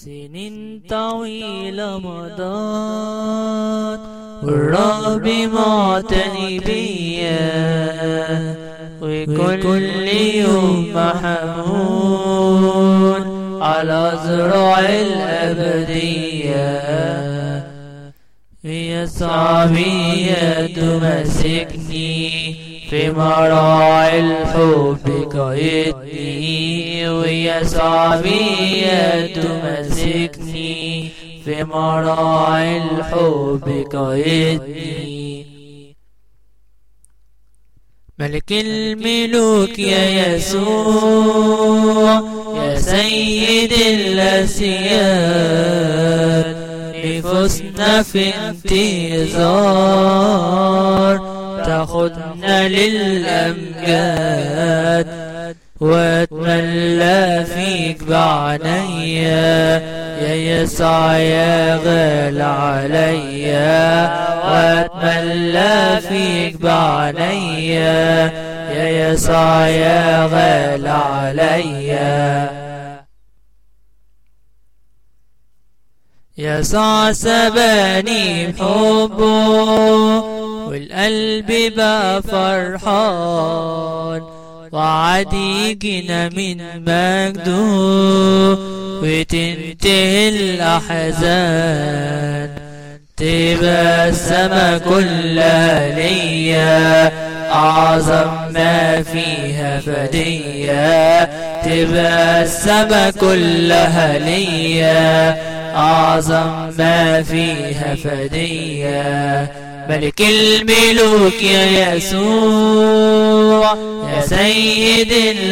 سنين طويلة مضت والرب معتني بيا وكل يوم محمول على زرع الأبدية يسعى بيا تمسكني في مراعي الحب قيدني ويسعى بيا تمسكني في مراعي الحب قيدني ملك الملوك يا يسوع يا سيد الأسياد نفوسنا في انتظار تاخدنا للأمجاد واتملى فيك بعنيا يا يسوع يا غالي عليا واتملى فيك بعنيا يا يسوع يا غالي عليا يسوع سباني بحبه والقلب بقى فرحان وعد يجينا من مجده وتنتهي الأحزان تبقى السما كلها ليا أعظم ما فيها فدية تبقى السما كلها ليا أعظم ما فيها فدية ملك الملوك يا يسوع يا سيد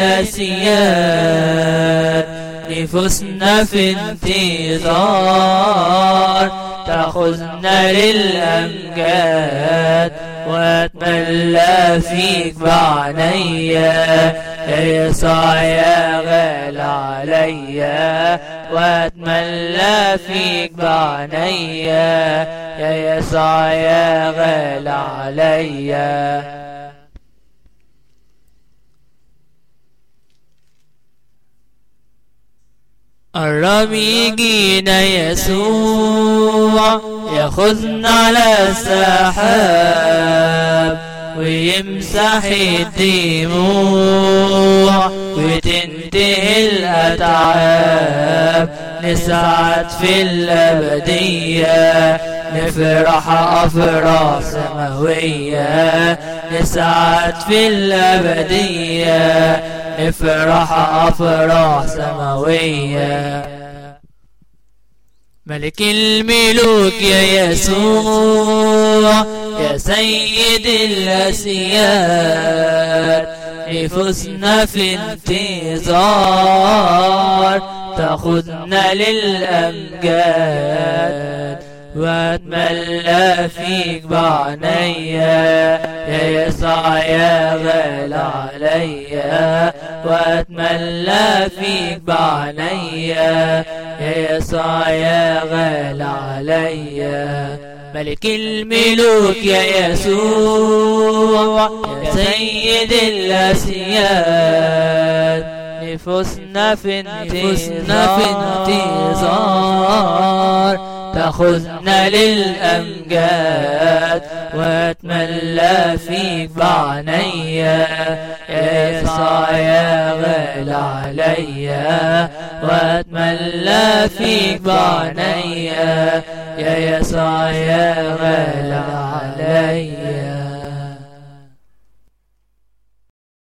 الأسياد نفوسنا في انتظار تاخذنا للأمجاد واتملى فيك بعنيا يا يسوع يا غالي عليا واتملى فيك بعنيا يا يسوع يا غالي عليا قرب يجينا يسوع ياخذنا على السحاب ويمسح الدموع وتنتهي الأتعاب نسعد في الأبدية نفرح أفراح سماوية نسعد في الأبدية نفرح أفراح سماوية ملك الملوك يا يسوع يا سيد الأسياد نفوسنا في انتظار تاخذنا للأمجاد واتملى فيك بعنيا يا يسوع يا غالي عليا واتملى فيك بعنيا يا يسوع يا غالي عليا ملك الملوك يا يسوع يا سيد الأسياد نفوسنا في نفوسنا في انتظار تاخذنا للأمجاد واتملى فيك بعنيا يا يسوع يا غالي عليا واتملى فيك بعنيا يا يسوع يا غالي عليا